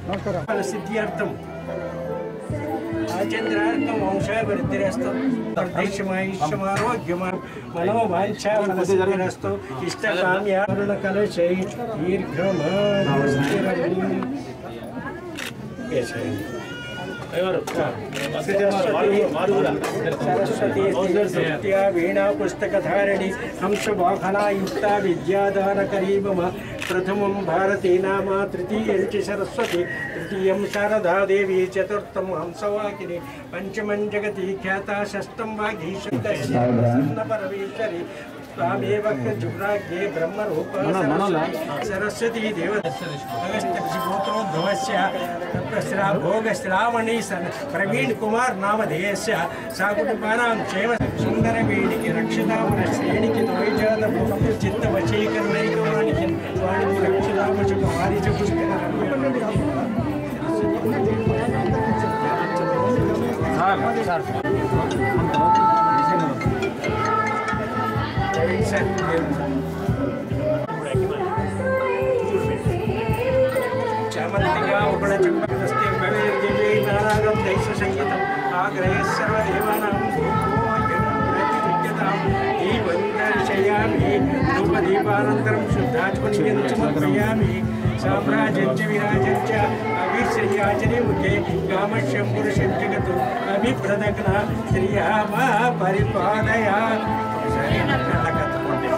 సిద్ధ్యార్థం ఆచంద్రార్థం వంశాభివృద్ధిరస్తు దేశమాయుష్యమారోగ్యమా మనోవాంఛా మనసిద్ధిరస్తు ఇష్టకామ్యారుణ కలశై దీర్ఘమాస్థిరం సరస్వతీ సరస్వతీ వీణా పుస్తకధారిణి హంసవాహనాయుక్త విద్యాదానకరీ మమ ప్రథమం భారతీ నామ తృతీయం చ సరస్వతి తృతీయం శారదాదేవి చతుర్థం హంసవాకిని పంచమం జగతి ఖ్యాత షష్టం వాగీశ్వర పరమేశ్వరి త్వామేవ జుగ్రాగ్నే బ్రహ్మరూప సరస్వతీ దేవ గోత్రోద్భవస్య శ్రా భోగశ్రావణి సన్ ప్రవీణ్ కుమార్ నామధేయస్య సాకుటుంబానాం క్షేమ సుందరవేణికి రక్షితామన శ్రేణికి ద్వైజాతము చిత్త వశీకరణైకవానికి వాణి రక్షితామచక వారిచ పుష్కర చామంతిగా ఉపడ చంపకస్తే భవేర్దివే నారాగం దైస సంగీతం ఆగ్రహే సర్వదేవానాం ఈ వందర్శయామి ధూపదీపానంతరం శుద్ధాత్మనియం సమర్పయామి సామ్రాజ్యంచ విరాజంచ అభిశ్రయాచనే ముఖే కామశ్యం పురుషం జగతు అభిప్రదగ్న శ్రియామ పరిపాలయ ఒకసారి కళ్ళ కత్తుకోండి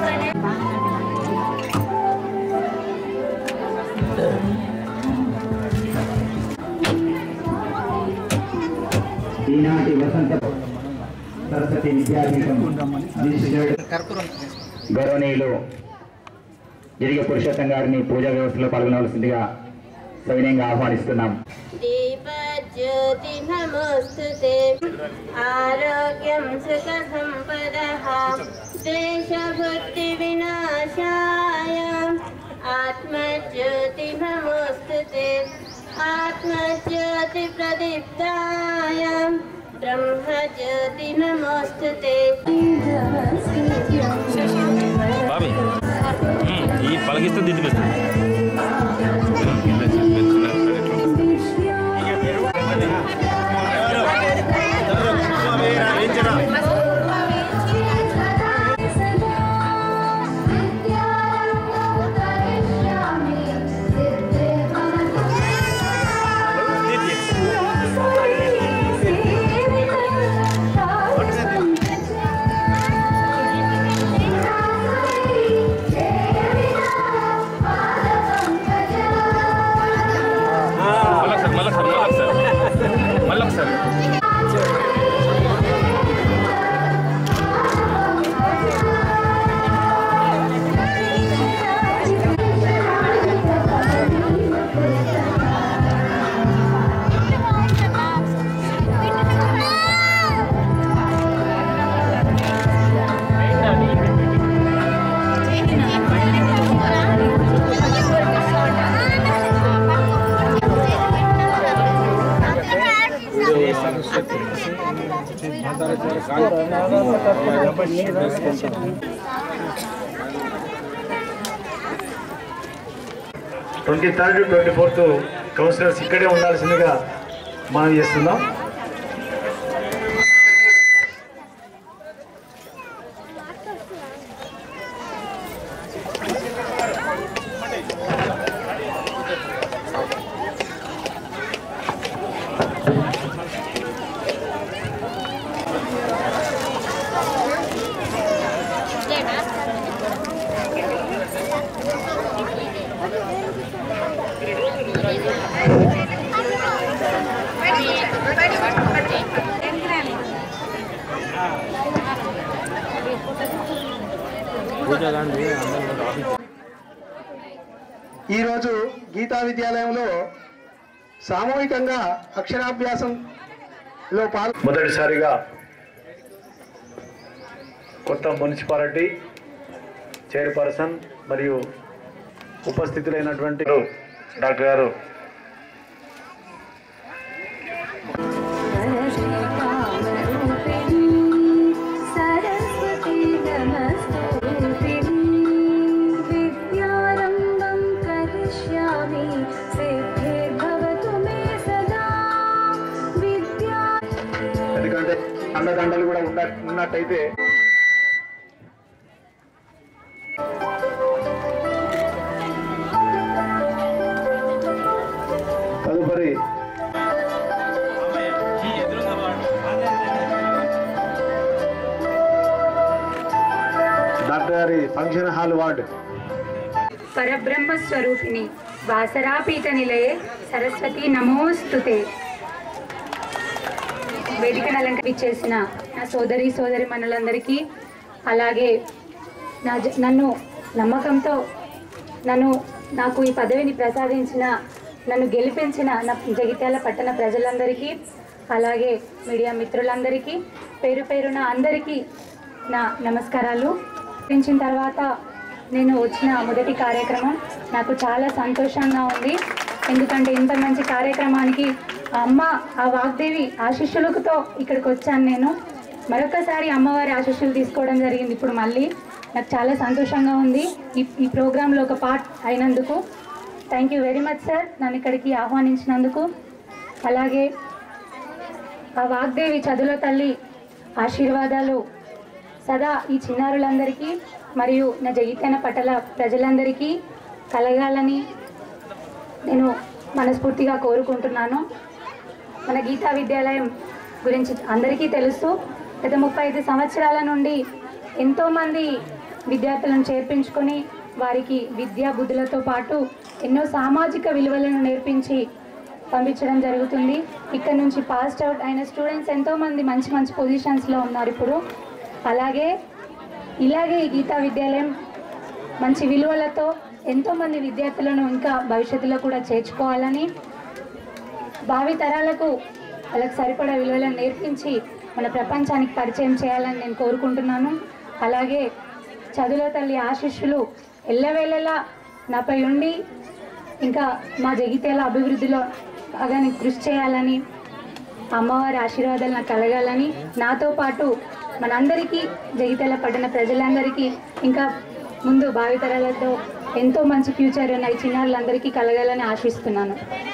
ఈనాటి వసంత సరస్వతి విద్యాపీఠం రిజిస్టర్డ్ గౌరవనీయులు గిరిగ పురుషోత్తం గారిని పూజా వ్యవస్థలో పాల్గొనవలసిందిగా సవినయంగా ఆహ్వానిస్తున్నాం दीपज्योति नमोऽस्तुते आरोग्यं सुखसम्पदः देशभक्तिविनाशाय आत्मज्योति नमोऽस्तुते आत्मज्योतिप्रदीप्ताय ब्रह्मज्योति नमोऽस्तुते బాబీ ఈ పలకిస్తే దిద్దుపిస్తుంది మళ్ళొకసారి మళ్ళొకసారి మళ్ళొకసారి మళ్ళొకసారి twenty third twenty fourth councillors ఇక్కడే ఉండాల్సిందిగా మనం చేస్తున్నాం ఈరోజు గీతా విద్యాలయంలో సామూహికంగా అక్షరాభ్యాసంలో పాల్ మొదటిసారిగా కొత్త మున్సిపాలిటీ చైర్పర్సన్ మరియు ఉపస్థితులైనటువంటి డాక్టర్ గారు सरस्वती नमस्तुते विद्यारम्भं करिष्यामि सिद्धिर्भवतु అండదండలు కూడా ఉన్న ఉన్నట్టయితే తదుపరి డాక్టర్ గారి ఫంక్షన్ హాల్ వార్డు పరబ్రహ్మ స్వరూపిణి వాసరాపీఠ నిలయే సరస్వతి నమోస్తుతే వేదికను అలంకరించేసిన నా సోదరి సోదరి మనులందరికీ అలాగే నా జ- నన్ను నమ్మకంతో నన్ను నాకు ఈ పదవిని ప్రసాదించిన నన్ను గెలిపించిన నా జగిత్యాల పట్టణ ప్రజలందరికీ అలాగే మీడియా మిత్రులందరికీ పేరు పేరున అందరికీ నా నమస్కారాలు పెంచిన తర్వాత నేను వచ్చిన మొదటి కార్యక్రమం నాకు చాలా సంతోషంగా ఉంది ఎందుకంటే ఇంత మంచి కార్యక్రమానికి ఆ అమ్మ ఆ వాగ్దేవి ఆశీస్సులతో ఇక్కడికి వచ్చాను నేను మరొకసారి అమ్మవారి ఆశీస్సులు తీసుకోవడం జరిగింది ఇప్పుడు మళ్ళీ నాకు చాలా సంతోషంగా ఉంది ఈ ఈ ప్రోగ్రాంలో ఒక పార్ట్ అయినందుకు thank you very much sir నన్ను ఇక్కడికి ఆహ్వానించినందుకు అలాగే ఆ వాగ్దేవి చదువుల తల్లి ఆశీర్వాదాలు సదా ఈ చిన్నారులందరికీ మరియు నా జగిత్యాన పట్టల ప్రజలందరికీ కలగాలని నేను మనస్ఫూర్తిగా కోరుకుంటున్నాను మన గీతా విద్యాలయం గురించి అందరికీ తెలుసు గత ముప్పై ఐదు సంవత్సరాల నుండి ఎంతోమంది విద్యార్థులను చేర్పించుకొని వారికి విద్యా బుద్ధులతో పాటు ఎన్నో సామాజిక విలువలను నేర్పించి పంపించడం జరుగుతుంది ఇక్కడ నుంచి పాస్డ్ అవుట్ అయిన స్టూడెంట్స్ ఎంతోమంది మంచి మంచి పొజిషన్స్లో ఉన్నారు ఇప్పుడు అలాగే ఇలాగే ఈ గీతా విద్యాలయం మంచి విలువలతో ఎంతోమంది విద్యార్థులను ఇంకా భవిష్యత్తులో కూడా చేర్చుకోవాలని భావి తరాలకు వాళ్ళకి సరిపడా విలువలను నేర్పించి మన ప్రపంచానికి పరిచయం చేయాలని నేను కోరుకుంటున్నాను అలాగే చదువుల తల్లి ఆశీస్సులు ఎల్లవేళలా నాపై ఉండి ఇంకా మా జగిత్యాల అభివృద్ధిలో బాగా నేను కృషి చేయాలని అమ్మవారి ఆశీర్వాదాలు నాకు కలగాలని నాతో పాటు మనందరికీ జగిత్యాల పడిన ప్రజలందరికీ ఇంకా ముందు భావితరాలతో ఎంతో మంచి ఫ్యూచర్ ఉన్న ఈ చిన్నారులందరికీ కలగాలని ఆశిస్తున్నాను